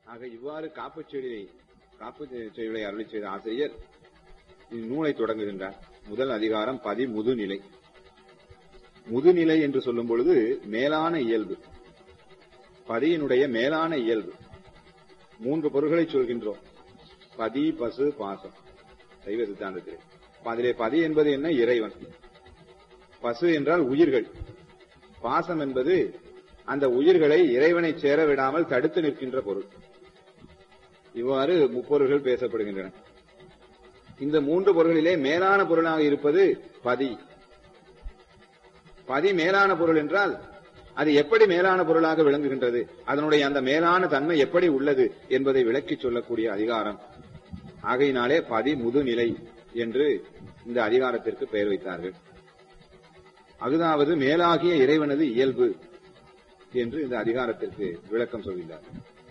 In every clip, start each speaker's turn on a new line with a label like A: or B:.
A: ஆக இவ்வாறு காப்புச் செடியை காப்பு செய்யுளை அருளி செய்த ஆசிரியர் இந்நூலை தொடங்குகின்றார் முதல் அதிகாரம் பதி முதுநிலை முதுநிலை என்று சொல்லும் பொழுது மேலான இயல்பு பதியினுடைய மேலான இயல்பு மூன்று பொருள்களை சொல்கின்றோம் பதி பசு பாசம் சைவ சித்தாந்தத்திலே அதிலே பதி என்பது என்ன இறைவன் பசு என்றால் உயிர்கள் பாசம் என்பது அந்த உயிர்களை இறைவனை சேர விடாமல் தடுத்து நிற்கின்ற பொருள் இவ்வாறு முப்பொருள்கள் பேசப்படுகின்றன இந்த மூன்று பொருள்களிலே மேலான பொருளாக இருப்பது பதி பதி மேலான பொருள் என்றால் அது எப்படி மேலான பொருளாக விளங்குகின்றது அதனுடைய அந்த மேலான தன்மை எப்படி உள்ளது என்பதை விளக்கி சொல்லக்கூடிய அதிகாரம் ஆகையினாலே பதி முதுநிலை என்று இந்த அதிகாரத்திற்கு பெயர் வைத்தார்கள் அகுதாவது மேலாகிய இறைவனது இயல்பு என்று இந்த அதிகாரத்திற்கு விளக்கம் சொல்கின்றார்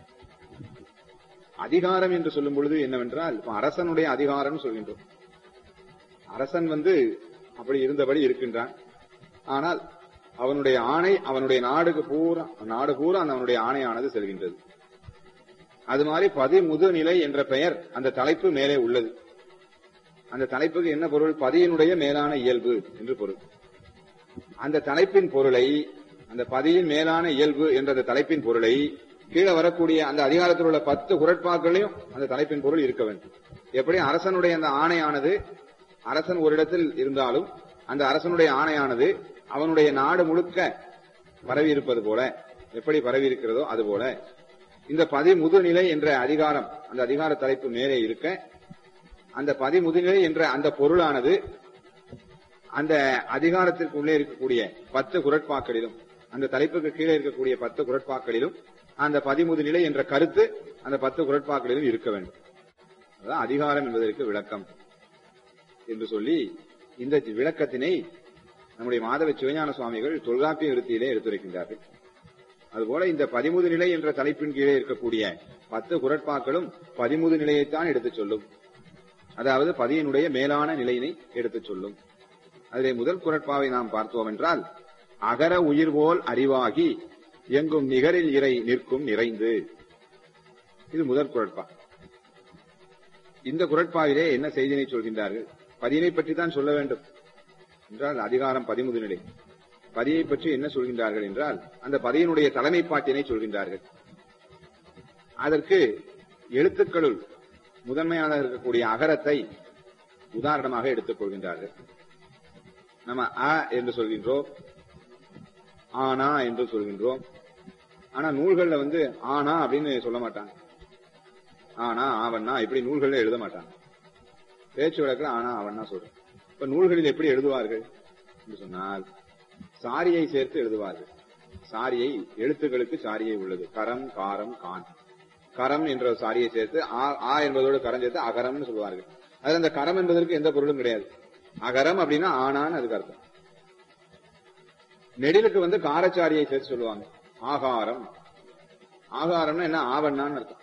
A: அதிகாரம் என்று சொல்லும் பொழுது என்னவென்றால் இப்ப அரசனுடைய அதிகாரம் சொல்கின்றோம் அரசன் வந்து அப்படி இருந்தபடி இருக்கின்றான் ஆனால் அவனுடைய ஆணை அவனுடைய நாடுக்கு பூரா நாடு பூரா அந்த அவனுடைய ஆணையானது செல்கின்றது அது மாதிரி பதிமுதுநிலை என்ற பெயர் அந்த தலைப்பு மேலே உள்ளது அந்த தலைப்புக்கு என்ன பொருள் பதியினுடைய மேலான இயல்பு என்று பொருள் அந்த தலைப்பின் பொருளை அந்த பதியின் மேலான இயல்பு என்ற அந்த தலைப்பின் பொருளை கீழே வரக்கூடிய அந்த அதிகாரத்தில் உள்ள பத்து குரட்பாக்களையும் அந்த தலைப்பின் பொருள் இருக்க வேண்டும் எப்படி அரசனுடைய அந்த ஆணையானது அரசன் ஒரு இடத்தில் இருந்தாலும் அந்த அரசனுடைய ஆணையானது அவனுடைய நாடு முழுக்க பரவி இருப்பது போல எப்படி பரவி இருக்கிறதோ அது போல இந்த பதிமுதுநிலை என்ற அதிகாரம் அந்த அதிகார தலைப்பு மேலே இருக்க அந்த பதிமுதுநிலை என்ற அந்த பொருளானது அந்த அதிகாரத்திற்கு உள்ளே இருக்கக்கூடிய பத்து குரட்பாக்களிலும் அந்த தலைப்புக்கு கீழே இருக்கக்கூடிய பத்து குரட்பாக்களிலும் அந்த பதிமுது நிலை என்ற கருத்து அந்த பத்து குரட்பாக்களிலும் இருக்க வேண்டும் அதான் அதிகாரம் என்பதற்கு விளக்கம் என்று சொல்லி இந்த விளக்கத்தினை நம்முடைய மாதவ சிவஞான சுவாமிகள் தொல்காப்பிய விருத்தியிலே எடுத்துரைக்கின்றார்கள் அதுபோல இந்த பதிமுது நிலை என்ற தலைப்பின் கீழே இருக்கக்கூடிய பத்து குரட்பாக்களும் பதிமுது நிலையைத்தான் எடுத்துச் சொல்லும் அதாவது பதியினுடைய மேலான நிலையினை எடுத்துச் சொல்லும் அதிலே முதல் குரட்பாவை நாம் பார்த்தோம் என்றால் அகர உயிர் போல் அறிவாகி எங்கும் நிகரில் இறை நிற்கும் நிறைந்து இது முதல் குரட்பா இந்த குரட்பாவிலே என்ன செய்தினை சொல்கின்றார்கள் பதியினை பற்றி தான் சொல்ல வேண்டும் என்றால் அதிகாரம் பதிமுது நிலை பதியை பற்றி என்ன சொல்கின்றார்கள் என்றால் அந்த பதியினுடைய தலைமைப்பாட்டினை சொல்கின்றார்கள் அதற்கு எழுத்துக்களுள் முதன்மையாக இருக்கக்கூடிய அகரத்தை உதாரணமாக எடுத்துக் கொள்கின்றார்கள் நம்ம அ என்று சொல்கின்றோம் ஆனா என்று சொல்கின்றோம் ஆனா நூல்கள்ல வந்து ஆனா அப்படின்னு சொல்ல மாட்டாங்க ஆனா ஆவண்ணா இப்படி நூல்கள்ல எழுத மாட்டாங்க பேச்சு வழக்கில் ஆனா ஆவண்ணா சொல்றேன் இப்ப நூல்களில் எப்படி எழுதுவார்கள் என்று சொன்னால் சாரியை சேர்த்து எழுதுவார்கள் சாரியை எழுத்துக்களுக்கு சாரியை உள்ளது கரம் காரம் கான் கரம் என்ற சாரியை சேர்த்து ஆ என்பதோடு கரம் சேர்த்து அகரம்னு சொல்லுவார்கள் அது அந்த கரம் என்பதற்கு எந்த பொருளும் கிடையாது அகரம் அப்படின்னா ஆனான்னு அதுக்கு அர்த்தம் நெடிலுக்கு வந்து காரச்சாரியை சேர்த்து சொல்லுவாங்க ஆகாரம் ஆகாரம்னா என்ன ஆவண்ணான்னு அர்த்தம்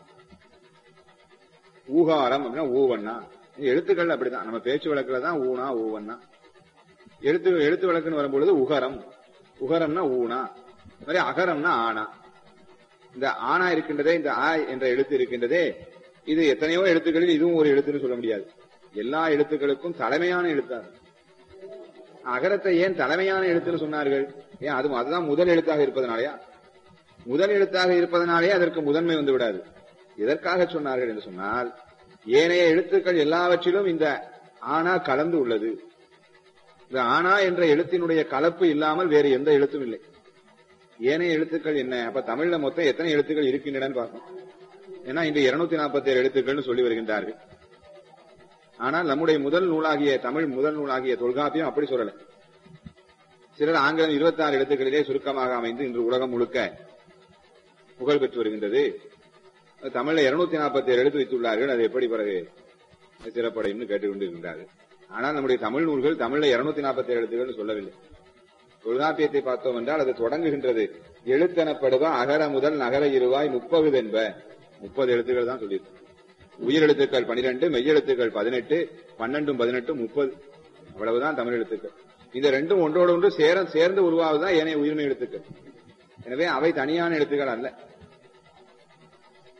A: ஊகாரம் அப்படின்னா ஊவண்ணா எழுத்துக்கள் அப்படிதான் நம்ம பேச்சு வழக்குல தான் ஊனா ஊவண்ணா எழுத்து எழுத்து வழக்குன்னு வரும்பொழுது உகரம் உகரம்னா ஊனா மாதிரி அகரம்னா ஆனா இந்த ஆனா இருக்கின்றதே இந்த ஆ என்ற எழுத்து இருக்கின்றதே இது எத்தனையோ எழுத்துக்களில் இதுவும் ஒரு எழுத்துன்னு சொல்ல முடியாது எல்லா எழுத்துக்களுக்கும் தலைமையான எழுத்தார் அகரத்தை ஏன் தலைமையான எழுத்துன்னு சொன்னார்கள் ஏன் அது அதுதான் முதல் எழுத்தாக இருப்பதனாலயா முதல் எழுத்தாக இருப்பதனாலே அதற்கு முதன்மை வந்து விடாது எதற்காக சொன்னார்கள் என்று சொன்னால் ஏனைய எழுத்துக்கள் எல்லாவற்றிலும் இந்த ஆனா கலந்து உள்ளது இந்த ஆனா என்ற எழுத்தினுடைய கலப்பு இல்லாமல் வேறு எந்த எழுத்தும் இல்லை ஏனைய எழுத்துக்கள் என்ன அப்ப தமிழ்ல மொத்தம் எத்தனை எழுத்துக்கள் இருக்கின்றன பார்க்கணும் ஏன்னா இந்த இருநூத்தி நாற்பத்தி ஏழு எழுத்துக்கள்னு சொல்லி வருகின்றார்கள் ஆனால் நம்முடைய முதல் நூலாகிய தமிழ் முதல் நூலாகிய தொல்காப்பியம் அப்படி சொல்லல சிலர் ஆங்கிலம் இருபத்தி ஆறு எழுத்துக்களிலே சுருக்கமாக அமைந்து இன்று உலகம் முழுக்க புகழ் பெற்று வருகின்றது தமிழ்ல இருநூத்தி நாற்பத்தி ஏழு எழுத்து வைத்துள்ளார்கள் அது எப்படி பிறகு சிறப்படையும் கேட்டுக்கொண்டிருக்கின்றார்கள் ஆனால் நம்முடைய தமிழ் நூல்கள் தமிழ்ல இருநூத்தி நாற்பத்தி ஏழு எழுத்துக்கள் சொல்லவில்லை தொல்காப்பியத்தை பார்த்தோம் என்றால் அது தொடங்குகின்றது எழுத்தெனப்படுவ அகர முதல் நகர இருவாய் முப்பது என்ப முப்பது எழுத்துக்கள் தான் சொல்லியிருக்கு உயிரெழுத்துக்கள் பனிரெண்டு மெய்யெழுத்துக்கள் பதினெட்டு பன்னெண்டும் பதினெட்டு முப்பது அவ்வளவுதான் தமிழ் எழுத்துக்கள் இந்த ரெண்டும் ஒன்றோடு ஒன்று சேர சேர்ந்து உருவாவதுதான் ஏனைய உயிர்மை எழுத்துக்கள் எனவே அவை தனியான எழுத்துக்கள் அல்ல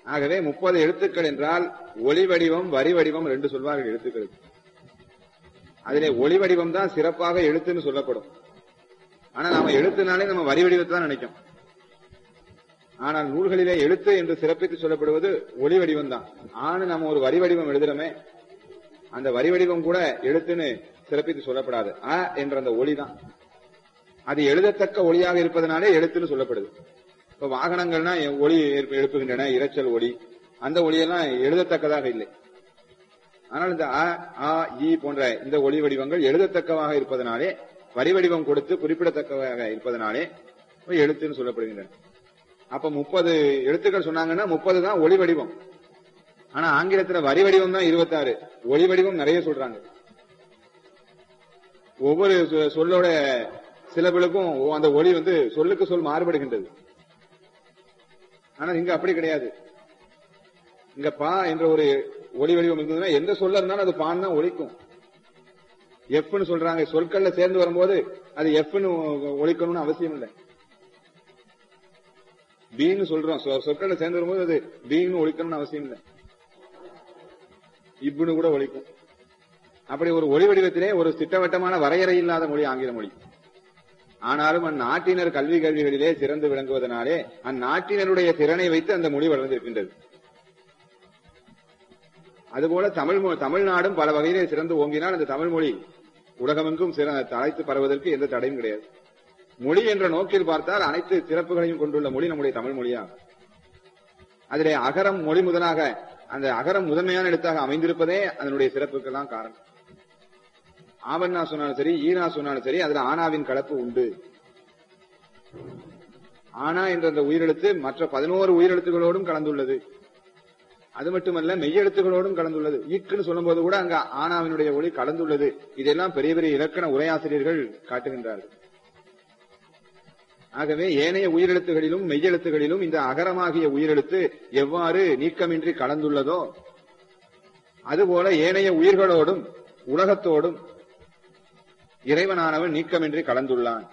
A: ஆகவே முப்பது எழுத்துக்கள் என்றால் ஒளி வடிவம் வரி வடிவம் ரெண்டு சொல்வார்கள் எழுத்துக்கள் அதிலே ஒளி வடிவம் தான் சிறப்பாக எழுத்துன்னு சொல்லப்படும் ஆனா நாம எழுத்துனாலே நம்ம வரி வடிவத்தை தான் நினைக்கும் ஆனால் நூல்களிலே எழுத்து என்று சிறப்பித்து சொல்லப்படுவது ஒளி வடிவம் தான் ஆனா நம்ம ஒரு வரி வடிவம் எழுதுறோமே அந்த வரி வடிவம் கூட எழுத்துன்னு சிறப்பித்து சொல்லப்படாது அ என்ற அந்த ஒளி தான் அது எழுதத்தக்க ஒளியாக இருப்பதனாலே எழுத்துன்னு சொல்லப்படுது இப்ப வாகனங்கள்னா ஒளி எழுப்பு- எழுப்புகின்றன இரைச்சல் ஒளி அந்த ஒளியெல்லாம் எழுதத்தக்கதாக இல்லை ஆனால் இந்த அ ஆ இ போன்ற இந்த ஒளி வடிவங்கள் எழுதத்தக்கவாக இருப்பதனாலே வரி வடிவம் கொடுத்து குறிப்பிடத்தக்கவாக இருப்பதனாலே இவை எழுத்துன்னு சொல்லப்படுகின்றன அப்ப முப்பது எழுத்துக்கள் சொன்னாங்கன்னா முப்பது தான் ஒளி வடிவம் ஆனா ஆங்கிலத்துல வரி வடிவம் தான் இருபத்தாறு ஒளி வடிவம் நிறைய சொல்றாங்க ஒவ்வொரு சொ- சொல்லோட சிலபிலுக்கும் அந்த ஒளி வந்து சொல்லுக்கு சொல் மாறுபடுகின்றது ஆனா இங்க அப்படி கிடையாது இங்க பா என்ற ஒரு ஒளி வடிவம் இருந்ததுன்னா எந்த சொல்ல இருந்தாலும் அது பான் தான் ஒலிக்கும் எஃப்னு சொல்றாங்க சொற்கள்ல சேர்ந்து வரும்போது அது எஃப்னு ஒலிக்கணும்னு அவசியம் இல்லை பீன்னு சொல்றோம் சொ- சொற்கள்ல சேர்ந்து வரும்போது அது பீன்னு ஒலிக்கணும்னு அவசியம் இல்லை இப்புன்னு கூட ஒலிக்கும் அப்படி ஒரு ஒளி வடிவத்திலே ஒரு திட்டவட்டமான வரையறை இல்லாத மொழி ஆங்கில மொழி ஆனாலும் அந்நாட்டினர் கல்வி கல்விகளிலே சிறந்து விளங்குவதனாலே அந்நாட்டினருடைய திறனை வைத்து அந்த மொழி வளர்ந்திருக்கின்றது அதுபோல தமிழ் மொ- தமிழ்நாடும் பல வகையிலே சிறந்து ஓங்கினால் அந்த தமிழ் மொழி உலகமெங்கும் சிற- தலைத்து பரவதற்கு எந்த தடையும் கிடையாது மொழி என்ற நோக்கில் பார்த்தால் அனைத்து சிறப்புகளையும் கொண்டுள்ள மொழி நம்முடைய தமிழ் மொழியாகும் அதிலே அகரம் மொழி முதலாக அந்த அகரம் முதன்மையான எழுத்தாக அமைந்திருப்பதே அதனுடைய சிறப்புக்கெல்லாம் காரணம் ஆவண்ணா சொன்னாலும் சரி ஈனா சொன்னாலும் சரி அதுல ஆனாவின் கலப்பு உண்டு ஆனா என்ற அந்த உயிரெழுத்து மற்ற பதினோரு உயிரெழுத்துகளோடும் கலந்துள்ளது அது மட்டுமல்ல மெய்யெழுத்துகளோடும் கலந்துள்ளது ஈக்குன்னு சொல்லும்போது கூட அங்க ஆனாவினுடைய ஒளி கலந்துள்ளது இதெல்லாம் பெரிய பெரிய இலக்கண உரையாசிரியர்கள் காட்டுகின்றார்கள் ஆகவே ஏனைய உயிரெழுத்துகளிலும் மெய்யெழுத்துகளிலும் இந்த அகரமாகிய உயிரெழுத்து எவ்வாறு நீக்கமின்றி கலந்துள்ளதோ அதுபோல ஏனைய உயிர்களோடும் உலகத்தோடும் இறைவனானவன் நீக்கமின்றி கலந்துள்ளான்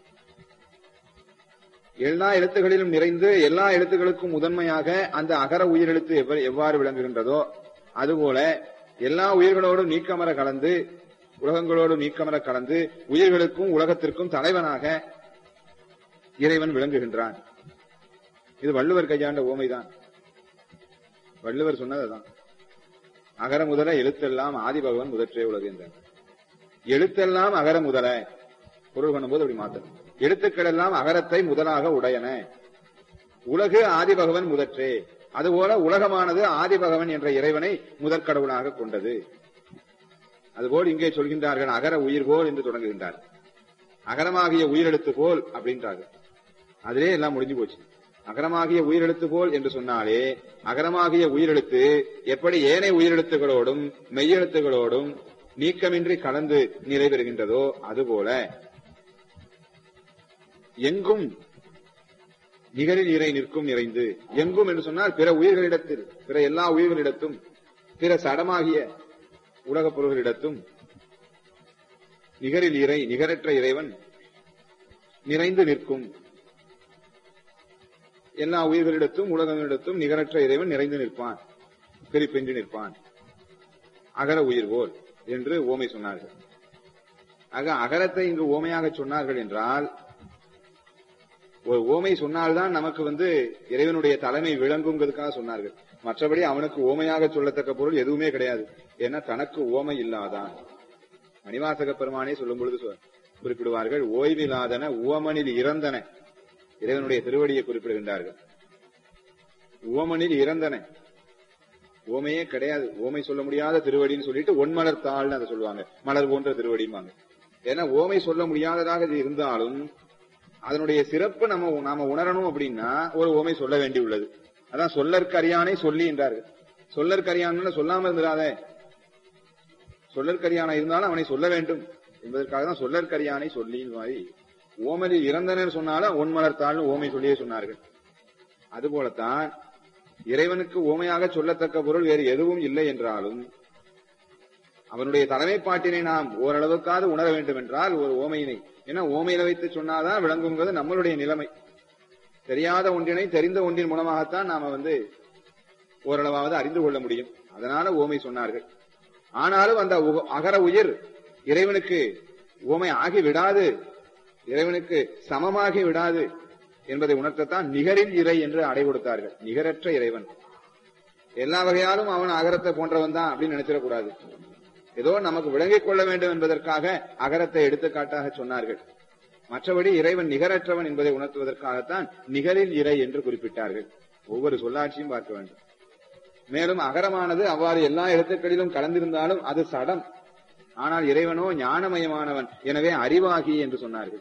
A: எல்லா எழுத்துகளிலும் நிறைந்து எல்லா எழுத்துக்களுக்கும் முதன்மையாக அந்த அகர உயிரெழுத்து எவ்வ- எவ்வாறு விளங்குகின்றதோ அதுபோல எல்லா உயிர்களோடும் நீக்கமர கலந்து உலகங்களோடும் நீக்கமர கலந்து உயிர்களுக்கும் உலகத்திற்கும் தலைவனாக இறைவன் விளங்குகின்றான் இது வள்ளுவர் கையாண்ட ஓமைதான் வள்ளுவர் சொன்னதுதான் அகர முதல எழுத்தெல்லாம் ஆதிபகவன் முதற்றே உலகு என்றார் எழுத்தெல்லாம் அகர முதல பொருள் பண்ணும்போது அப்படி மாத்தணும் எழுத்துக்கள் எல்லாம் அகரத்தை முதலாக உடையன உலகு ஆதிபகவன் முதற்றே அதுபோல உலகமானது ஆதிபகவன் என்ற இறைவனை முதற்கடவுளாக கொண்டது அதுபோல் இங்கே சொல்கின்றார்கள் அகர உயிர் போல் என்று தொடங்குகின்றார் அகரமாகிய உயிரெழுத்து போல் அப்படின்றார்கள் அதிலே எல்லாம் முடிஞ்சு போச்சு அகரமாகிய உயிரெழுத்து போல் என்று சொன்னாலே அகரமாகிய உயிரெழுத்து எப்படி ஏனைய உயிரெழுத்துகளோடும் மெய்யெழுத்துகளோடும் நீக்கமின்றி கலந்து நிறைவேறுகின்றதோ அதுபோல எங்கும் நிகரில் இறை நிற்கும் நிறைந்து எங்கும் என்று சொன்னால் பிற உயிர்களிடத்தில் பிற எல்லா உயிர்களிடத்தும் பிற சடமாகிய உலகப் பொருள்களிடத்தும் நிகரில் இறை நிகரற்ற இறைவன் நிறைந்து நிற்கும் எல்லா உயிர்களிடத்தும் உலகங்களிடத்தும் நிகரற்ற இறைவன் நிறைந்து நிற்பான் பிரிப்பின்றி நிற்பான் அகர உயிர் போல் என்று ஓமை சொன்னார்கள் ஆக அகரத்தை இங்கு ஓமையாக சொன்னார்கள் என்றால் ஒரு ஓமை சொன்னால்தான் நமக்கு வந்து இறைவனுடைய தலைமை விளங்குங்கிறதுக்காக சொன்னார்கள் மற்றபடி அவனுக்கு ஓமையாக சொல்லத்தக்க பொருள் எதுவுமே கிடையாது ஏன்னா தனக்கு ஓமை இல்லாதான் மணிவாசக பெருமானே சொல்லும் பொழுது சொ- குறிப்பிடுவார்கள் ஓய்வில்லாதன உவமனில் இறந்தன இறைவனுடைய திருவடியை குறிப்பிடுகின்றார்கள் உவமனில் இறந்தன ஓமையே கிடையாது ஓமை சொல்ல முடியாத திருவடின்னு சொல்லிட்டு ஒன்மலர் தாள்னு அதை சொல்லுவாங்க மலர் போன்ற திருவடிம்பாங்க ஏன்னா ஓமை சொல்ல முடியாததாக இது இருந்தாலும் அதனுடைய சிறப்பு நம்ம நாம உணரணும் அப்படின்னா ஒரு ஓமை சொல்ல வேண்டியுள்ளது அதான் சொல்லற்கரியானை சொல்லி என்றார்கள் சொல்லற்கரியான்னு சொல்லாம இருந்துடாதே சொல்லற்கரியானா இருந்தாலும் அவனை சொல்ல வேண்டும் என்பதற்காக தான் சொல்லற்கரியானை சொல்லி மாதிரி ஓமலில் இறந்தனர் சொன்னாலும் ஒன்மலர்த்தாள்னு ஓமை சொல்லியே சொன்னார்கள் அதுபோலத்தான் இறைவனுக்கு ஓமையாக சொல்லத்தக்க பொருள் வேறு எதுவும் இல்லை என்றாலும் அவனுடைய தலைமைப்பாட்டினை நாம் ஓரளவுக்காவது உணர வேண்டும் என்றால் ஒரு ஓமையினை ஏன்னா ஓமையில வைத்து சொன்னாதான் விளங்குங்கிறது நம்மளுடைய நிலைமை தெரியாத ஒன்றினை தெரிந்த ஒன்றின் மூலமாகத்தான் நாம வந்து ஓரளவாவது அறிந்து கொள்ள முடியும் அதனால ஓமை சொன்னார்கள் ஆனாலும் அந்த உக- அகர உயிர் இறைவனுக்கு ஓமை ஆகி விடாது இறைவனுக்கு சமமாகி விடாது என்பதை உணர்த்தத்தான் நிகரில் இறை என்று அடை கொடுத்தார்கள் நிகரற்ற இறைவன் எல்லா வகையாலும் அவன் அகரத்தை போன்றவன் தான் அப்படின்னு நினைச்சிடக்கூடாது ஏதோ நமக்கு விளங்கிக் கொள்ள வேண்டும் என்பதற்காக அகரத்தை எடுத்துக்காட்டாக சொன்னார்கள் மற்றபடி இறைவன் நிகரற்றவன் என்பதை உணர்த்துவதற்காகத்தான் நிகரில் இறை என்று குறிப்பிட்டார்கள் ஒவ்வொரு சொல்லாட்சியும் பார்க்க வேண்டும் மேலும் அகரமானது அவ்வாறு எல்லா எழுத்துக்களிலும் கலந்திருந்தாலும் அது சடம் ஆனால் இறைவனோ ஞானமயமானவன் எனவே அறிவாகி என்று சொன்னார்கள்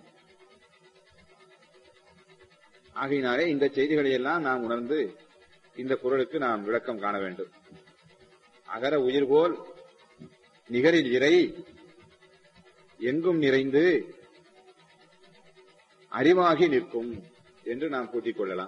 A: ஆகையினாலே இந்த செய்திகளை எல்லாம் நாம் உணர்ந்து இந்த குரலுக்கு நாம் விளக்கம் காண வேண்டும் அகர உயிர்போல் நிகரில் இறை எங்கும் நிறைந்து அறிவாகி நிற்கும் என்று நாம் கூட்டிக் கொள்ளலாம்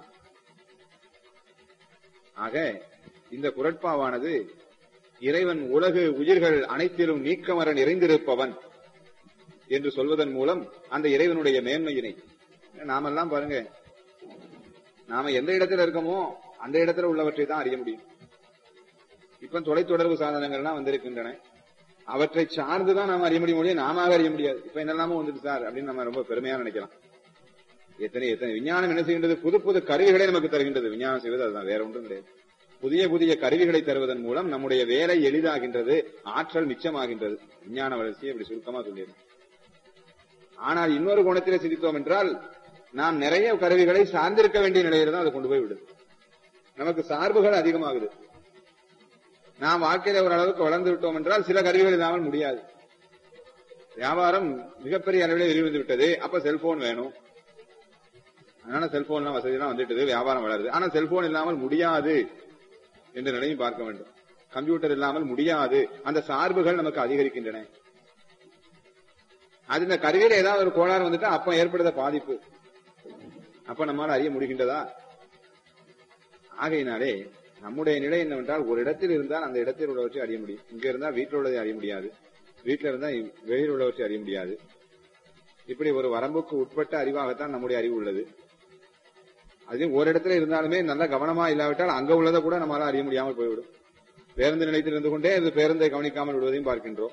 A: ஆக இந்த குரட்பாவானது இறைவன் உலகு உயிர்கள் அனைத்திலும் நீக்கமர நிறைந்திருப்பவன் என்று சொல்வதன் மூலம் அந்த இறைவனுடைய மேன்மையினை நாமெல்லாம் பாருங்க நாம எந்த இடத்துல இருக்கோமோ அந்த இடத்துல உள்ளவற்றை தான் அறிய முடியும் இப்ப தொலைத்தொடர்பு சாதனங்கள்லாம் வந்திருக்கின்றன அவற்றை சார்ந்துதான் நாம அறிய முடியும் ஒழிய நாம அறிய முடியாது இப்ப என்னெல்லாமோ வந்துட்டு சார் அப்படின்னு நம்ம ரொம்ப பெருமையா நினைக்கலாம் எத்தனை எத்தனை விஞ்ஞானம் என்ன செய்கின்றது புது புது கருவிகளை நமக்கு தருகின்றது விஞ்ஞானம் செய்வது அதுதான் வேற ஒன்றும் கிடையாது புதிய புதிய கருவிகளை தருவதன் மூலம் நம்முடைய வேலை எளிதாகின்றது ஆற்றல் மிச்சமாகின்றது விஞ்ஞான வளர்ச்சியை இப்படி சுருக்கமா சொல்லிடுறோம் ஆனால் இன்னொரு கோணத்திலே சிந்தித்தோம் என்றால் நாம் நிறைய கருவிகளை சார்ந்திருக்க வேண்டிய நிலையில தான் அதை கொண்டு போய் விடுது நமக்கு சார்புகள் அதிகமாகுது நாம் வாழ்க்கையில ஒரு அளவுக்கு வளர்ந்து விட்டோம் என்றால் சில கருவிகள் இல்லாமல் முடியாது வியாபாரம் மிகப்பெரிய அளவில் விரிவந்து விட்டது அப்ப செல்போன் வேணும் அதனால செல்போன்லாம் வசதியெல்லாம் வந்துட்டது வியாபாரம் வளருது ஆனா செல்போன் இல்லாமல் முடியாது என்ற நிலையும் பார்க்க வேண்டும் கம்ப்யூட்டர் இல்லாமல் முடியாது அந்த சார்புகள் நமக்கு அதிகரிக்கின்றன அது இந்த கருவியில ஏதாவது ஒரு கோளாறு வந்துட்டா அப்ப ஏற்படுத பாதிப்பு அப்ப நம்மால் அறிய முடிகின்றதா ஆகையினாலே நம்முடைய நிலை என்னவென்றால் ஒரு இடத்தில் இருந்தால் அந்த இடத்தில் உள்ளவற்றை அறிய முடியும் இங்க இருந்தால் வீட்டில் உள்ளதை அறிய முடியாது வீட்டில் இருந்தால் வெளியில் உள்ளவற்றை அறிய முடியாது இப்படி ஒரு வரம்புக்கு உட்பட்ட அறிவாகத்தான் நம்முடைய அறிவு உள்ளது அதுவும் ஒரு இடத்துல இருந்தாலுமே நல்ல கவனமா இல்லாவிட்டால் அங்க உள்ளதை கூட நம்மளால அறிய முடியாமல் போய்விடும் பேருந்து நிலையத்தில் இருந்து கொண்டே அது பேருந்தை கவனிக்காமல் விடுவதையும் பார்க்கின்றோம்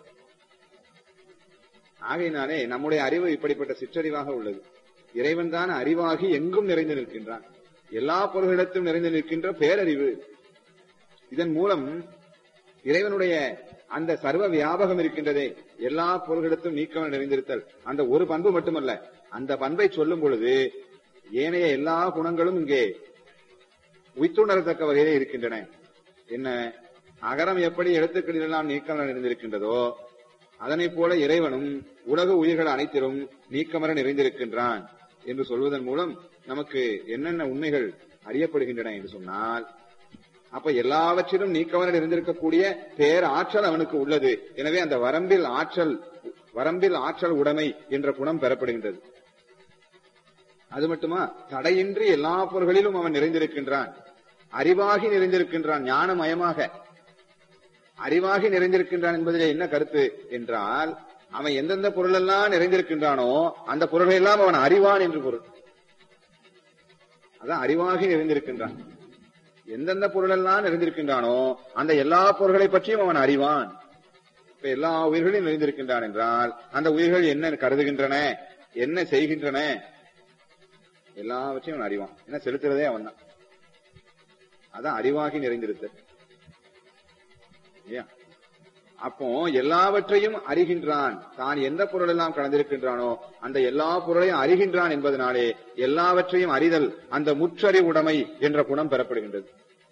A: ஆகையினாலே நம்முடைய அறிவு இப்படிப்பட்ட சிற்றறிவாக உள்ளது இறைவன் தான் அறிவாகி எங்கும் நிறைந்து நிற்கின்றான் எல்லா பொருள்களிடத்தும் நிறைந்து நிற்கின்ற பேரறிவு இதன் மூலம் இறைவனுடைய அந்த சர்வ வியாபகம் இருக்கின்றதே எல்லா பொருள்களிடத்தும் நீக்கம் நிறைந்திருத்தல் அந்த ஒரு பண்பு மட்டுமல்ல அந்த பண்பை சொல்லும் பொழுது ஏனைய எல்லா குணங்களும் இங்கே உய்த்துணரத்தக்க வகையிலே இருக்கின்றன என்ன அகரம் எப்படி எழுத்துக்களில் எல்லாம் நீக்கம் நிறைந்திருக்கின்றதோ அதனைப் போல இறைவனும் உலக உயிர்கள் அனைத்திலும் நீக்கமர நிறைந்திருக்கின்றான் என்று சொல்வதன் மூலம் நமக்கு என்னென்ன உண்மைகள் அறியப்படுகின்றன என்று சொன்னால் அப்ப எல்லாவற்றிலும் நீக்கமர நிறைந்திருக்கக்கூடிய பேர் ஆற்றல் அவனுக்கு உள்ளது எனவே அந்த வரம்பில் ஆற்றல் வரம்பில் ஆற்றல் உடைமை என்ற குணம் பெறப்படுகின்றது அது மட்டுமா தடையின்றி எல்லா பொருள்களிலும் அவன் நிறைந்திருக்கின்றான் அறிவாகி நிறைந்திருக்கின்றான் ஞானமயமாக அறிவாகி நிறைந்திருக்கின்றான் என்பதிலே என்ன கருத்து என்றால் அவன் எந்தெந்த பொருள் எல்லாம் நிறைந்திருக்கின்றானோ அந்த பொருள்கள் எல்லாம் அவன் அறிவான் என்று பொருள் அதான் அறிவாகி நிறைந்திருக்கின்றான் எந்தெந்த பொருள் எல்லாம் நிறைந்திருக்கின்றானோ அந்த எல்லா பொருள்களை பற்றியும் அவன் அறிவான் இப்ப எல்லா உயிர்களையும் நிறைந்திருக்கின்றான் என்றால் அந்த உயிர்கள் என்ன கருதுகின்றன என்ன செய்கின்றன எல்லாவற்றையும் அவன் அறிவான் என்ன செலுத்துறதே அவன் தான் அதான் அறிவாகி நிறைந்திருத்தல் இல்லையா அப்போ எல்லாவற்றையும் அறிகின்றான் தான் எந்த பொருள் எல்லாம் கலந்திருக்கின்றானோ அந்த எல்லா பொருளையும் அறிகின்றான் என்பதனாலே எல்லாவற்றையும் அறிதல் அந்த முற்றறிவுடைமை என்ற குணம் பெறப்படுகின்றது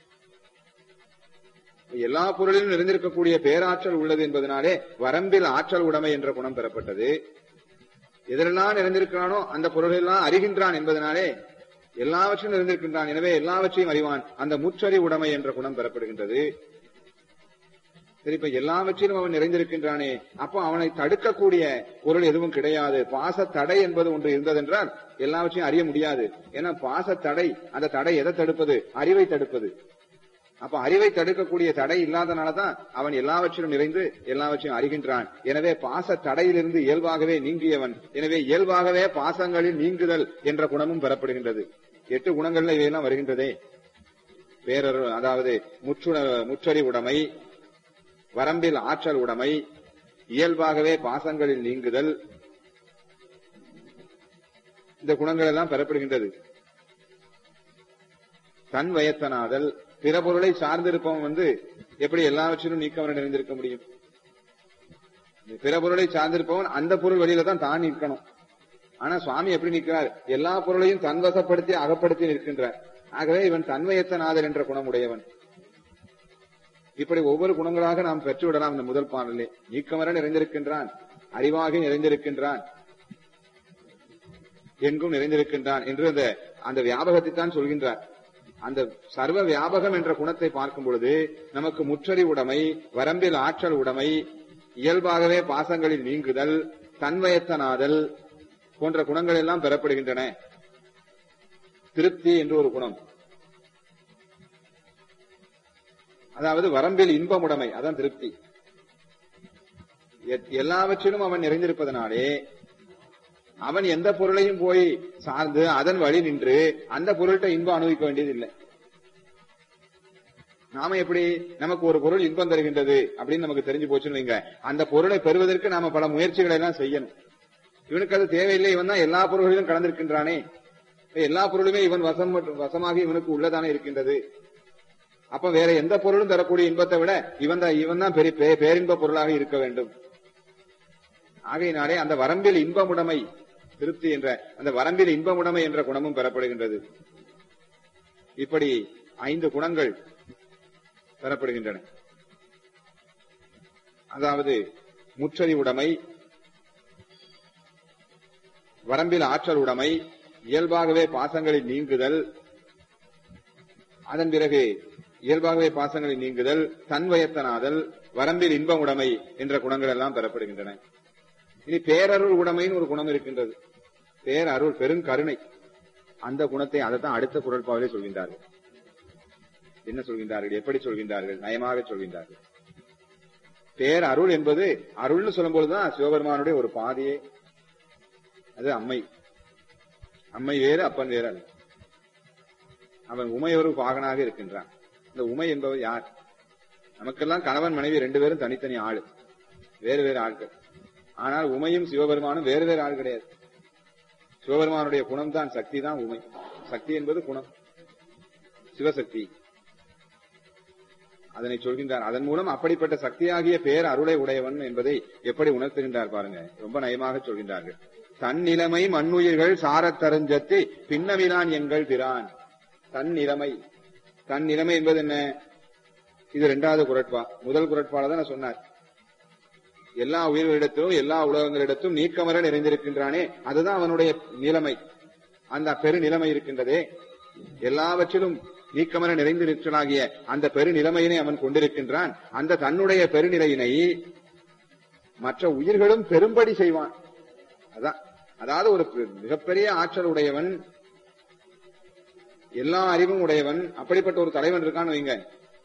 A: எல்லா பொருளிலும் நிறைந்திருக்கக்கூடிய பேராற்றல் உள்ளது என்பதனாலே வரம்பில் ஆற்றல் உடைமை என்ற குணம் பெறப்பட்டது எதிரெல்லாம் நிறைந்திருக்கிறானோ அந்த பொருளெல்லாம் அறிகின்றான் என்பதனாலே எல்லாவற்றையும் நிறைந்திருக்கின்றான் எனவே எல்லாவற்றையும் அறிவான் அந்த முற்றறி உடைமை என்ற குணம் பெறப்படுகின்றது சரி இப்ப எல்லாவற்றிலும் அவன் நிறைந்திருக்கின்றானே அப்போ அவனை தடுக்கக்கூடிய பொருள் எதுவும் கிடையாது பாச தடை என்பது ஒன்று இருந்ததென்றால் எல்லாவற்றையும் அறிய முடியாது ஏன்னா பாச தடை அந்த தடை எதை தடுப்பது அறிவை தடுப்பது அப்ப அறிவை தடுக்கக்கூடிய தடை இல்லாதனாலதான் அவன் எல்லாவற்றிலும் நிறைந்து எல்லாவற்றையும் அறிகின்றான் எனவே பாச தடையிலிருந்து இயல்பாகவே நீங்கியவன் எனவே இயல்பாகவே பாசங்களில் நீங்குதல் என்ற குணமும் பெறப்படுகின்றது எட்டு குணங்கள்ல இவையெல்லாம் வருகின்றதே பேரரு அதாவது முற்றுண முற்றறி உடைமை வரம்பில் ஆற்றல் உடைமை இயல்பாகவே பாசங்களில் நீங்குதல் இந்த குணங்கள் எல்லாம் பெறப்படுகின்றது தன் வயத்தனாதல் பிற பொருளை சார்ந்திருப்பவன் வந்து எப்படி எல்லாவற்றிலும் நீக்கவன் நிறைந்திருக்க முடியும் பிற பொருளை சார்ந்திருப்பவன் அந்த பொருள் வழியில தான் தான் நிற்கணும் ஆனா சுவாமி எப்படி நிற்கிறார் எல்லா பொருளையும் தன்வசப்படுத்தி அகப்படுத்தி நிற்கின்றார் ஆகவே இவன் தன்வயத்தனாதல் என்ற குணமுடையவன் இப்படி ஒவ்வொரு குணங்களாக நாம் பெற்றுவிடலாம் இந்த முதல் பாடலே நீக்கமர நிறைந்திருக்கின்றான் அறிவாக நிறைந்திருக்கின்றான் எங்கும் நிறைந்திருக்கின்றான் என்று அந்த அந்த வியாபகத்தை தான் சொல்கின்றார் அந்த சர்வ வியாபகம் என்ற குணத்தை பார்க்கும் பொழுது நமக்கு முற்றறி உடைமை வரம்பில் ஆற்றல் உடைமை இயல்பாகவே பாசங்களில் நீங்குதல் தன்வயத்தனாதல் போன்ற குணங்கள் எல்லாம் பெறப்படுகின்றன திருப்தி என்று ஒரு குணம் அதாவது வரம்பில் இன்பமுடைமை அதான் திருப்தி எல்லாவற்றிலும் அவன் நிறைந்திருப்பதனாலே அவன் எந்த பொருளையும் போய் சார்ந்து அதன் வழி நின்று அந்த பொருள்கிட்ட இன்பம் அனுபவிக்க வேண்டியது இல்லை நாம எப்படி நமக்கு ஒரு பொருள் இன்பம் தருகின்றது அப்படின்னு நமக்கு தெரிஞ்சு போச்சுன்னு வைங்க அந்த பொருளை பெறுவதற்கு நாம பல முயற்சிகளை எல்லாம் செய்யணும் இவனுக்கு அது தேவையில்லை இவன் தான் எல்லா பொருள்களிலும் கலந்திருக்கின்றானே எல்லா பொருளுமே இவன் வசம் வசமாக இவனுக்கு உள்ளதானே இருக்கின்றது அப்ப வேற எந்த பொருளும் தரக்கூடிய இன்பத்தை விட இவன் தான் இவன் தான் பெரிய பேரின்ப பொருளாக இருக்க வேண்டும் ஆகையினாலே அந்த வரம்பில் இன்பமுடைமை திருப்தி என்ற அந்த வரம்பில் இன்பமுடைமை என்ற குணமும் பெறப்படுகின்றது இப்படி ஐந்து குணங்கள் பெறப்படுகின்றன அதாவது முற்றறி உடைமை வரம்பில் ஆற்றல் உடைமை இயல்பாகவே பாசங்களில் நீங்குதல் அதன் பிறகு இயல்பாகவே பாசங்களில் நீங்குதல் தன்வயத்தனாதல் வரம்பில் இன்ப உடைமை என்ற குணங்கள் எல்லாம் பெறப்படுகின்றன இனி பேரருள் உடைமைன்னு ஒரு குணம் இருக்கின்றது பேரருள் பெருங்கருணை அந்த குணத்தை அதைத்தான் அடுத்த குரல்பாவிலே சொல்கின்றார்கள் என்ன சொல்கின்றார்கள் எப்படி சொல்கின்றார்கள் நயமாக சொல்கின்றார்கள் பேர் அருள் என்பது அருள்னு சொல்லும்போதுதான் சிவபெருமானுடைய ஒரு பாதியே அது அம்மை அம்மை வேறு அப்பன் வேறு அல்ல அவன் உமையொரு பாகனாக இருக்கின்றான் இந்த உமை என்பவர் யார் நமக்கெல்லாம் கணவன் மனைவி ரெண்டு பேரும் தனித்தனி ஆளு வேறு வேறு ஆட்கள் ஆனால் உமையும் சிவபெருமானும் வேறு வேறு ஆள் கிடையாது சிவபெருமானுடைய குணம் தான் சக்தி தான் உமை சக்தி என்பது குணம் சிவசக்தி அதனை சொல்கின்றார் அதன் மூலம் அப்படிப்பட்ட சக்தியாகிய பேர் அருளை உடையவன் என்பதை எப்படி உணர்த்துகின்றார் பாருங்க ரொம்ப நயமாக சொல்கின்றார்கள் தன் நிலைமை மண்ணுயிர்கள் சாரத் தருஞ்சத்து பின்னவிலான் எங்கள் பிரான் தன் நிலைமை தன் நிலைமை என்பது என்ன இது இரண்டாவது குரட்பா முதல் குரட்பால தான் சொன்னார் எல்லா உயிர்களிடத்திலும் எல்லா உலகங்களிடத்தும் நீக்கமர நிறைந்திருக்கின்றானே அதுதான் அவனுடைய நிலைமை அந்த பெரு நிலைமை இருக்கின்றதே எல்லாவற்றிலும் நீக்கமர நிறைந்திருக்கலாகிய அந்த பெருநிலைமையினை அவன் கொண்டிருக்கின்றான் அந்த தன்னுடைய பெருநிலையினை மற்ற உயிர்களும் பெரும்படி செய்வான் அதான் அதாவது ஒரு மிகப்பெரிய ஆற்றல் உடையவன் எல்லா அறிவும் உடையவன் அப்படிப்பட்ட ஒரு தலைவன் இருக்கான்னு வைங்க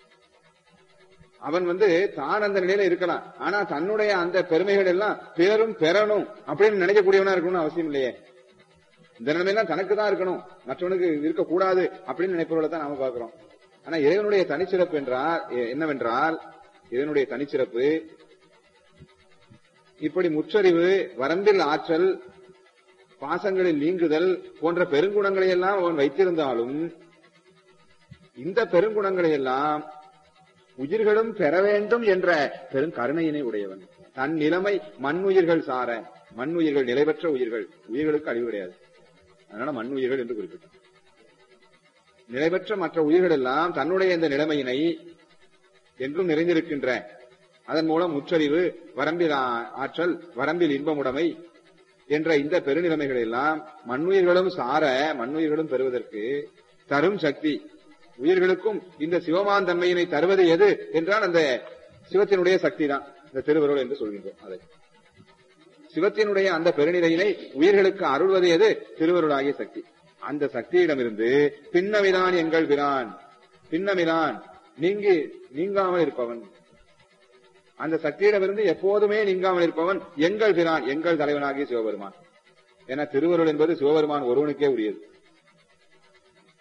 A: அவன் வந்து தான் அந்த நிலையில இருக்கலாம் ஆனா தன்னுடைய அந்த பெருமைகள் எல்லாம் பேரும் பெறணும் அப்படின்னு நினைக்கக்கூடியவனா இருக்கணும்னு அவசியம் இல்லையே இந்த நிலைமையெல்லாம் தனக்கு தான் இருக்கணும் மற்றவனுக்கு இருக்கக்கூடாது அப்படின்னு நினைப்பவர்களை தான் நாம பார்க்கிறோம் ஆனா இறைவனுடைய தனிச்சிறப்பு என்றால் என்னவென்றால் இதனுடைய தனிச்சிறப்பு இப்படி முற்றறிவு வரம்பில் ஆற்றல் பாசங்களில் நீங்குதல் போன்ற பெருங்குணங்களை எல்லாம் அவன் வைத்திருந்தாலும் இந்த பெருங்குணங்களை எல்லாம் உயிர்களும் பெற வேண்டும் என்ற பெருங்கருணையினை உடையவன் தன் நிலைமை மண்ணுயிர்கள் சார மண்ணுயிர்கள் நிலைபெற்ற உயிர்கள் உயிர்களுக்கு அழிவு கிடையாது அதனால மண்ணுயிர்கள் என்று குறிப்பிட்டார் நிலைபெற்ற மற்ற உயிர்கள் எல்லாம் தன்னுடைய இந்த நிலைமையினை எங்கும் நிறைந்திருக்கின்ற அதன் மூலம் முற்றறிவு வரம்பில் ஆற்றல் வரம்பில் இன்பமுடைமை என்ற இந்த பெருநிலைமைகள் எல்லாம் மண்ணுயிர்களும் சார மண்ணுயிர்களும் பெறுவதற்கு தரும் சக்தி உயிர்களுக்கும் இந்த சிவமான் தன்மையினை தருவது எது என்றால் அந்த சிவத்தினுடைய சக்தி தான் இந்த திருவருள் என்று சொல்கின்றோம் அதை சிவத்தினுடைய அந்த பெருநிலையினை உயிர்களுக்கு அருள்வது எது திருவருளாகிய சக்தி அந்த சக்தியிடமிருந்து பின்னமிதான் எங்கள் பிரான் பின்னமிதான் நீங்கி நீங்காமல் இருப்பவன் அந்த சக்தியிடமிருந்து எப்போதுமே நீங்காமல் இருப்பவன் எங்கள் பிரான் எங்கள் தலைவனாகிய சிவபெருமான் என திருவருள் என்பது சிவபெருமான் ஒருவனுக்கே உரியது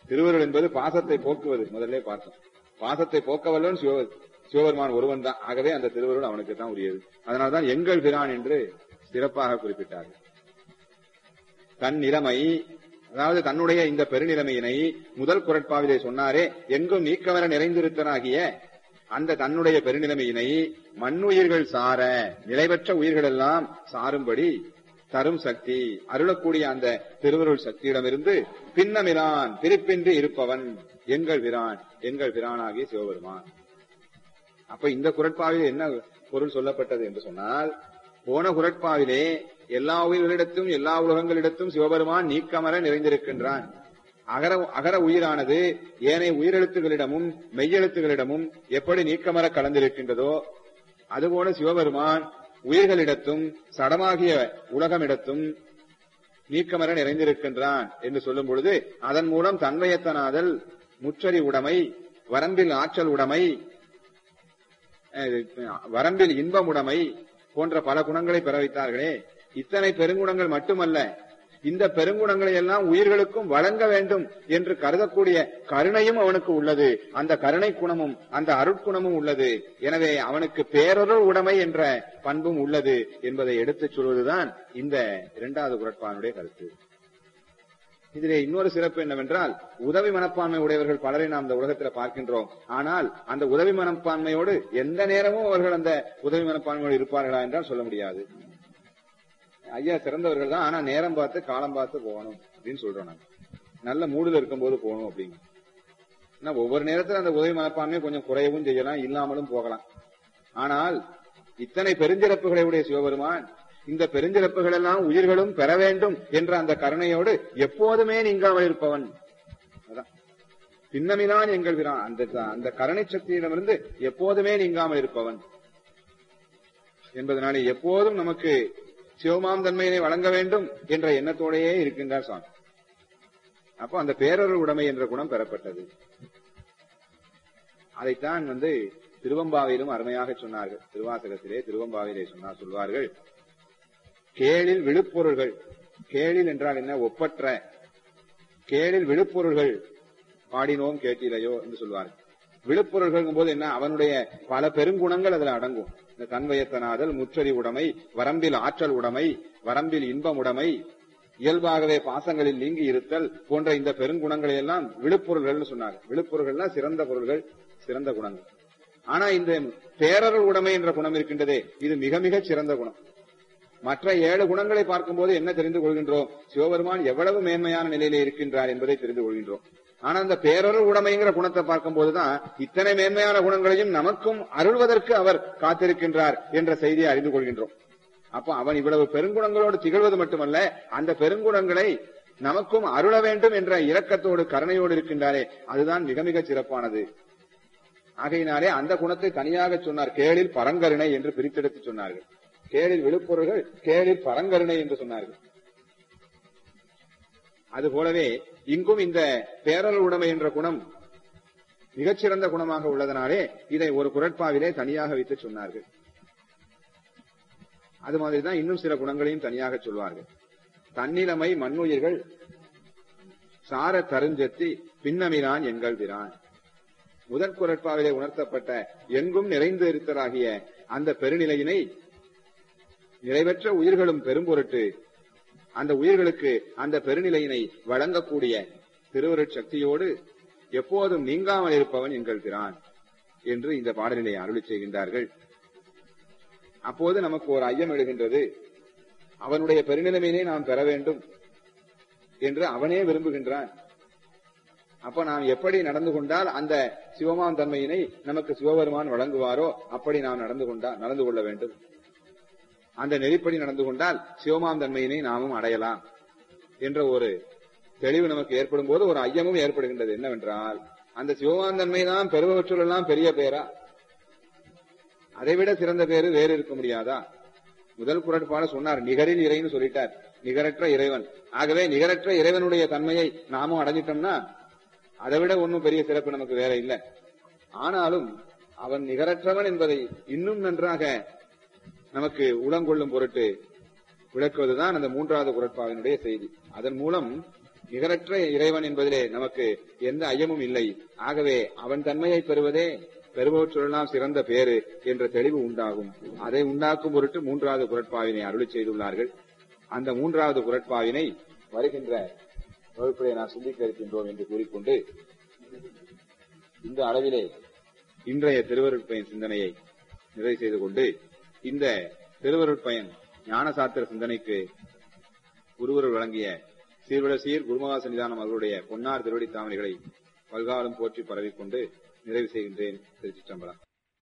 A: திருவருள் என்பது பாசத்தை போக்குவது முதல்ல பார்த்தோம் பாசத்தை போக்கவல்லவன் சிவ சிவபெருமான் ஒருவன் தான் ஆகவே அந்த திருவருள் அவனுக்கு தான் உரியது அதனால்தான் எங்கள் பிரான் என்று சிறப்பாக குறிப்பிட்டார்கள் தன் நிலைமை அதாவது தன்னுடைய இந்த பெருநிலைமையினை முதல் குரட்பாவிலே சொன்னாரே எங்கும் நீக்கவர நிறைந்திருத்தனாகிய அந்த தன்னுடைய பெருநிலைமையினை மண்ணுயிர்கள் சார நிலைபெற்ற உயிர்கள் எல்லாம் சாரும்படி தரும் சக்தி அருளக்கூடிய அந்த திருவருள் சக்தியிடமிருந்து பின்னமிரான் பிரிப்பின்றி இருப்பவன் எங்கள் பிரான் எங்கள் பிரானாகிய சிவபெருமான் அப்ப இந்த குரட்பாவில் என்ன பொருள் சொல்லப்பட்டது என்று சொன்னால் போன குரட்பாவிலே எல்லா உயிர்களிடத்தும் எல்லா உலகங்களிடத்தும் சிவபெருமான் நீக்கமர நிறைந்திருக்கின்றான் அகர அகர உயிரானது ஏனைய உயிரெழுத்துகளிடமும் மெய்யெழுத்துகளிடமும் எப்படி நீக்கமர கலந்திருக்கின்றதோ அதுபோல சிவபெருமான் உயிர்களிடத்தும் சடமாகிய உலகமிடத்தும் நீக்கமர நிறைந்திருக்கின்றான் என்று சொல்லும் பொழுது அதன் மூலம் தன்மையத்தனாதல் முற்றறி உடைமை வரம்பில் ஆற்றல் உடைமை வரம்பில் இன்பமுடைமை போன்ற பல குணங்களை பெற வைத்தார்களே இத்தனை பெருங்குணங்கள் மட்டுமல்ல இந்த பெருங்குணங்களை எல்லாம் உயிர்களுக்கும் வழங்க வேண்டும் என்று கருதக்கூடிய கருணையும் அவனுக்கு உள்ளது அந்த கருணை குணமும் அந்த அருட்குணமும் உள்ளது எனவே அவனுக்கு பேரொருள் உடைமை என்ற பண்பும் உள்ளது என்பதை எடுத்துச் சொல்வதுதான் இந்த இரண்டாவது குரட்பானுடைய கருத்து இதிலே இன்னொரு சிறப்பு என்னவென்றால் உதவி மனப்பான்மை உடையவர்கள் பலரை நாம் இந்த உலகத்தில் பார்க்கின்றோம் ஆனால் அந்த உதவி மனப்பான்மையோடு எந்த நேரமும் அவர்கள் அந்த உதவி மனப்பான்மையோடு இருப்பார்களா என்றால் சொல்ல முடியாது ஐயா சிறந்தவர்கள் தான் ஆனா நேரம் பார்த்து காலம் பார்த்து போகணும் அப்படின்னு சொல்றோம் நாங்க நல்ல மூடுல இருக்கும்போது போகணும் அப்படின்னு ஒவ்வொரு நேரத்தில் அந்த உதவி மனப்பான்மை கொஞ்சம் குறையவும் செய்யலாம் இல்லாமலும் போகலாம் ஆனால் இத்தனை பெருஞ்சிறப்புகளை உடைய சிவபெருமான் இந்த பெருஞ்சிறப்புகள் எல்லாம் உயிர்களும் பெற வேண்டும் என்ற அந்த கருணையோடு எப்போதுமே நீங்காமல் இருப்பவன் அதான் பின்னமிதான் எங்கள் விரான் அந்த அந்த கருணை சக்தியிடமிருந்து எப்போதுமே நீங்காமல் இருப்பவன் என்பதனாலே எப்போதும் நமக்கு சிவமாம் தன்மையினை வழங்க வேண்டும் என்ற எண்ணத்தோடையே இருக்கின்றார் சுவாமி அப்போ அந்த பேரொரு உடைமை என்ற குணம் பெறப்பட்டது அதைத்தான் வந்து திருவம்பாவிலும் அருமையாக சொன்னார்கள் திருவாசகத்திலே திருவம்பாவிலே சொன்னார் சொல்வார்கள் கேளில் விழுப்பொருள்கள் கேளில் என்றால் என்ன ஒப்பற்ற கேளில் விழுப்பொருள்கள் பாடினோம் கேட்டிலையோ என்று சொல்வார்கள் விழுப்பொருள்கள் போது என்ன அவனுடைய பல பெருங்குணங்கள் அதுல அடங்கும் இந்த தன்வயத்தனாதல் முற்றறி உடைமை வரம்பில் ஆற்றல் உடைமை வரம்பில் இன்பம் உடைமை இயல்பாகவே பாசங்களில் நீங்கி இருத்தல் போன்ற இந்த பெருங்குணங்களை எல்லாம் விழுப்பொருள்கள் சொன்னாங்க விழுப்பொருள்கள்னா சிறந்த பொருள்கள் சிறந்த குணங்கள் ஆனா இந்த பேரருள் உடைமை என்ற குணம் இருக்கின்றதே இது மிக மிக சிறந்த குணம் மற்ற ஏழு குணங்களை பார்க்கும்போது என்ன தெரிந்து கொள்கின்றோம் சிவபெருமான் எவ்வளவு மேன்மையான நிலையிலே இருக்கின்றார் என்பதை தெரிந்து கொள்கின்றோம் ஆனா அந்த பேரொருள் உடைமைங்கிற குணத்தை பார்க்கும் போதுதான் இத்தனை மேன்மையான குணங்களையும் நமக்கும் அருள்வதற்கு அவர் காத்திருக்கின்றார் என்ற செய்தியை அறிந்து கொள்கின்றோம் அப்போ அவன் இவ்வளவு பெருங்குணங்களோடு திகழ்வது மட்டுமல்ல அந்த பெருங்குணங்களை நமக்கும் அருள வேண்டும் என்ற இரக்கத்தோடு கருணையோடு இருக்கின்றாரே அதுதான் மிக மிக சிறப்பானது ஆகையினாலே அந்த குணத்தை தனியாக சொன்னார் கேளில் பரங்கருணை என்று பிரித்தெடுத்து சொன்னார்கள் கேளில் விழுப்பொருள்கள் கேளில் பரங்கருணை என்று சொன்னார்கள் அதுபோலவே இங்கும் இந்த பேரல் உடைமை என்ற குணம் மிகச்சிறந்த குணமாக உள்ளதனாலே இதை ஒரு குரட்பாவிலே தனியாக வைத்து சொன்னார்கள் அது மாதிரிதான் இன்னும் சில குணங்களையும் தனியாக சொல்வார்கள் தன்னிலைமை மண்ணுயிர்கள் சார தருஞ்சத்தி பின்னமிரான் எங்கள் பிரான் முதற் குரட்பாவிலே உணர்த்தப்பட்ட எங்கும் நிறைந்து இருத்தலாகிய அந்த பெருநிலையினை நிறைவற்ற உயிர்களும் பெரும்பொருட்டு அந்த உயிர்களுக்கு அந்த பெருநிலையினை வழங்கக்கூடிய திருவருட் சக்தியோடு எப்போதும் நீங்காமல் இருப்பவன் எங்கள் பிரான் என்று இந்த பாடலினை அருளி செய்கின்றார்கள் அப்போது நமக்கு ஒரு ஐயம் எழுகின்றது அவனுடைய பெருநிலைமையினை நாம் பெற வேண்டும் என்று அவனே விரும்புகின்றான் அப்ப நாம் எப்படி நடந்து கொண்டால் அந்த சிவமான் தன்மையினை நமக்கு சிவபெருமான் வழங்குவாரோ அப்படி நாம் நடந்து கொண்டா நடந்து கொள்ள வேண்டும் அந்த நெறிப்படி நடந்து கொண்டால் சிவமாம் தன்மையினை நாமும் அடையலாம் என்ற ஒரு தெளிவு நமக்கு ஏற்படும் போது ஒரு ஐயமும் ஏற்படுகின்றது என்னவென்றால் அந்த சிவமாம் தன்மை தான் பெருவற்றுள் எல்லாம் பெரிய பேரா அதைவிட சிறந்த பேரு வேறு இருக்க முடியாதா முதல் குரட்பாட சொன்னார் நிகரில் இறைன்னு சொல்லிட்டார் நிகரற்ற இறைவன் ஆகவே நிகரற்ற இறைவனுடைய தன்மையை நாமும் அடைஞ்சிட்டோம்னா அதை விட ஒன்னும் பெரிய சிறப்பு நமக்கு வேற இல்லை ஆனாலும் அவன் நிகரற்றவன் என்பதை இன்னும் நன்றாக நமக்கு உளங்கொள்ளும் பொருட்டு விளக்குவதுதான் அந்த மூன்றாவது குரட்பாவினுடைய செய்தி அதன் மூலம் நிகரற்ற இறைவன் என்பதிலே நமக்கு எந்த ஐயமும் இல்லை ஆகவே அவன் தன்மையை பெறுவதே பெறுபவற்றெல்லாம் சிறந்த பேரு என்ற தெளிவு உண்டாகும் அதை உண்டாக்கும் பொருட்டு மூன்றாவது குரட்பாவினை அருளி செய்துள்ளார்கள் அந்த மூன்றாவது குரட்பாவினை வருகின்ற வகுப்பிலே நான் சிந்திக்க இருக்கின்றோம் என்று கூறிக்கொண்டு இந்த அளவிலே இன்றைய திருவருட்பயன் சிந்தனையை நிறைவு செய்து கொண்டு இந்த திருவருட்பயன் ஞானசாத்திர சிந்தனைக்கு குருவருள் வழங்கிய சீர்வட சீர் குருமகா சன்னிதானம் அவர்களுடைய பொன்னார் திருவடி தாமரைகளை பல்காலம் போற்றி பரவிக்கொண்டு நிறைவு செய்கின்றேன் திருச்சி